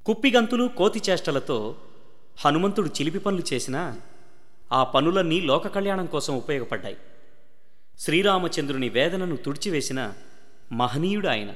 కుప్పిగంతులు కోతి చేష్టలతో హనుమంతుడు చిలిపి పనులు చేసినా ఆ పనులన్నీ లోక కళ్యాణం కోసం ఉపయోగపడ్డాయి శ్రీరామచంద్రుని వేదనను తుడిచివేసిన మహనీయుడు ఆయన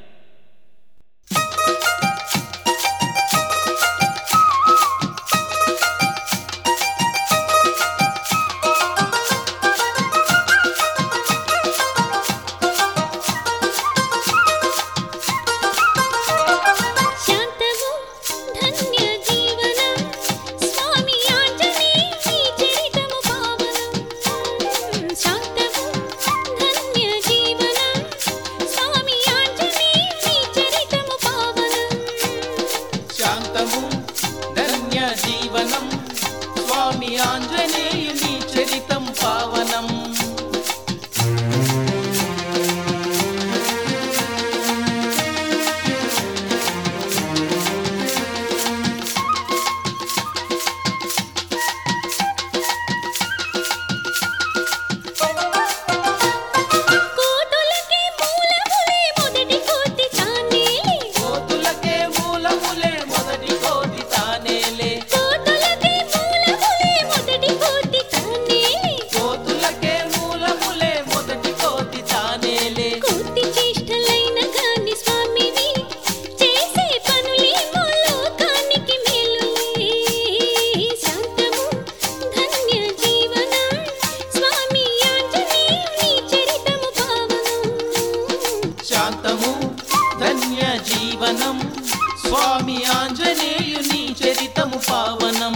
శాంతము ధన్య జీవనం స్వామి ఆంజనేయ నీ చరితము పావనం శాంతము ధన్య జీవనం స్వామి ఆంజనేయ నీ చరితము పావనం శాంతము ధన్య జీవనం స్వామి ఆంజనేయుని చరితం పావనం కోటులకి మూలములే మొదటి కోటి తానేలే కోతులకే మూలములే మొదటి కోటి తానేలే కోటులకి మూలములే మొదటి కోటి తానేలే కోతులకే మూలములే మొదటి కోటి తానేలే కోటి చేష్టలైన గాని స్వామివి చేసే పనులేమో లోకానికి మేలులే శాంతము ధన్య జీవనం స్వామి ఆంజనేయుని చరితము పావనం శాంతము ధన్య జీవనం స్వామి ఆంజనేయుని చరితము పావనం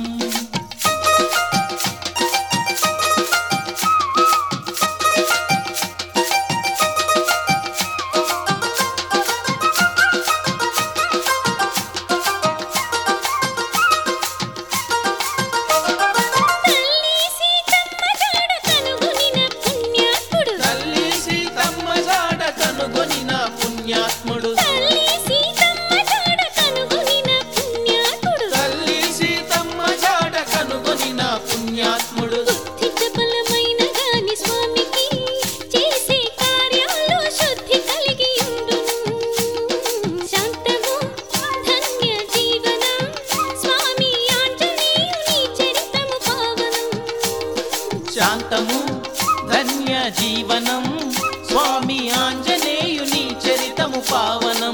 తల్లి సీతమ్మ జాడ కనుగొనిన పుణ్యాత్ముడు తల్లి సీతమ్మ జాడ కనుగొనిన పుణ్యాత్ముడు తల్లి సీతమ్మ జాడ కనుగొనిన పుణ్యాత్ముడు తల్లి సీతమ్మ జాడ కనుగొనిన పుణ్యాత్ముడు బుద్ధి చపలమైన గాని స్వామికి చేసే కార్యాల్లో శుద్ధి కలిగి ఉండును శాంతము ధన్య జీవనం స్వామి ఆంజనేయుని చరితము పావనం శాంతము ధన్య జీవనం స్వామి ఆంజనేయుని చరితము పావనం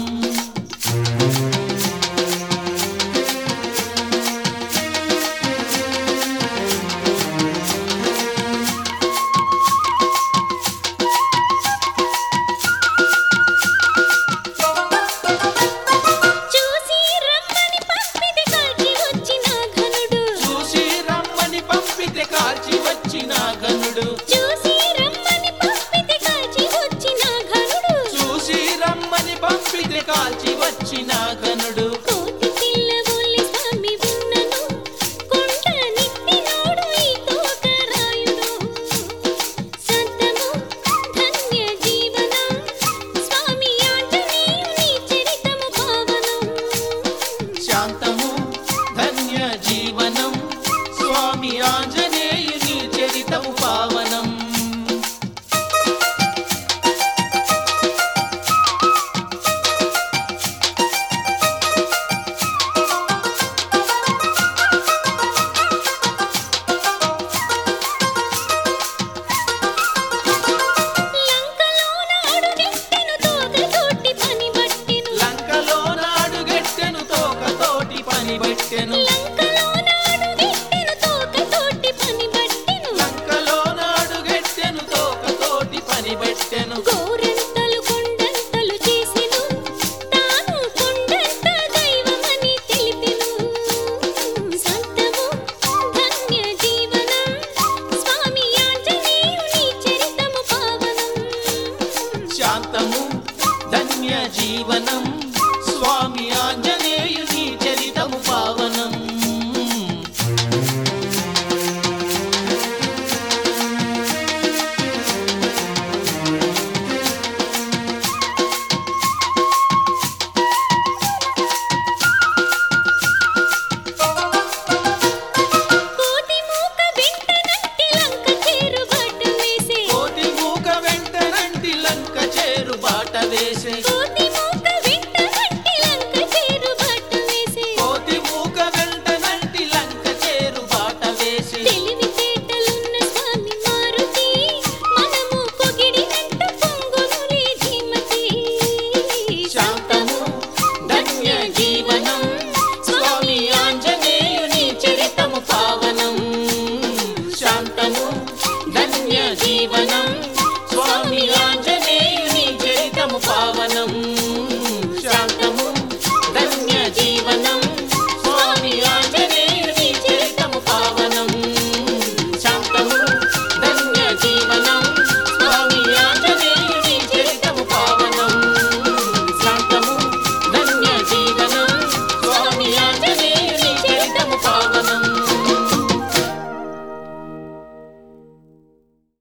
చూసి రమ్మని పంపితే కలిసి వచ్చిన ఘనుడు చూసి రమ్మని పంపితే కాల్చి వచ్చిన గనుడు చూసి రమ్మని పంపితే కలిసి వచ్చిన ఘనుడు చూసి రమ్మని పంపితే కాల్చి వచ్చిన గనుడు కోటి పిల్లవోలి స్వామి ఉన్నను కొండ నిత్తినోడు ఈ తోకరాయుడు సంతము ధన్య జీవనం స్వామి ఆంజనేయుని చరితము పావనం శాంతము ధన్య జీవనం స్వామి ఆంజనేయుని చరితము పావనం లంకలోన అడుగెట్టెను తోకతోటి పని బట్టెను లంకలో నాడుగెట్టెను తోకతోటి పని పెట్టెను లంకలోన అడుగెట్టెను తోకతోటి పని బట్టెను లంకలో నాడుగెట్టెను తోకతోటి పని పెట్టెను గోరంతలు కొండంతలు చేసెను తాను కొండంత దైవమని తెలిపెను సంతము ధన్య జీవనం స్వామి ఆంజనేయుని చరితము పావనం శాంతము ధన్య జీవనం స్వామి ఆంజనేయుని చరితము పావనం కోతి మూక వెంటనంటి లంక చేరు బాట వేసే కోటి మూక వెంటనంటి లంక చేరు బాట వేసే కోతి